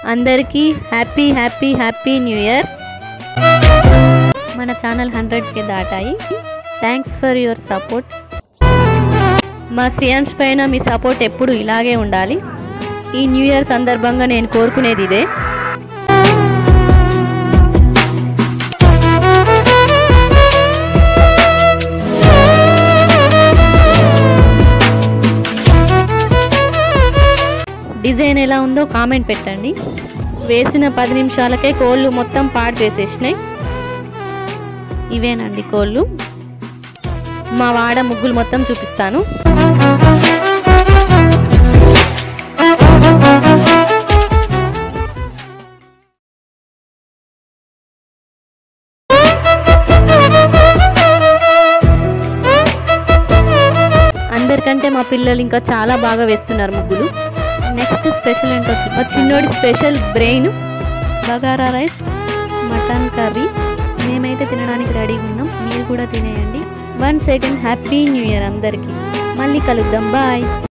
అందరికీ happy happy happy new year మన channel హండ్రెడ్కి దాటాయి థ్యాంక్స్ ఫర్ యువర్ సపోర్ట్ మా శ్రియాన్స్ పైన మీ సపోర్ట్ ఎప్పుడు ఇలాగే ఉండాలి ఈ న్యూ ఇయర్ సందర్భంగా నేను కోరుకునేది ఇదే డిజైన్ ఎలా ఉందో కామెంట్ పెట్టండి వేసిన పది నిమిషాలకే కోళ్ళు మొత్తం పాడు వేసేసినాయి ఇవేనండి కోళ్ళు మా వాడ ముగ్గులు మొత్తం చూపిస్తాను అందరికంటే మా పిల్లలు ఇంకా చాలా బాగా వేస్తున్నారు ముగ్గులు నెక్స్ట్ స్పెషల్ ఏంటో చూపి మా చిన్నోడి స్పెషల్ బ్రెయిన్ బగారా రైస్ మటన్ కర్రీ మేమైతే తినడానికి రెడీగా ఉన్నాం మీరు కూడా తినేయండి one second happy new year అందరికీ మళ్ళీ కలుద్దాం బాయ్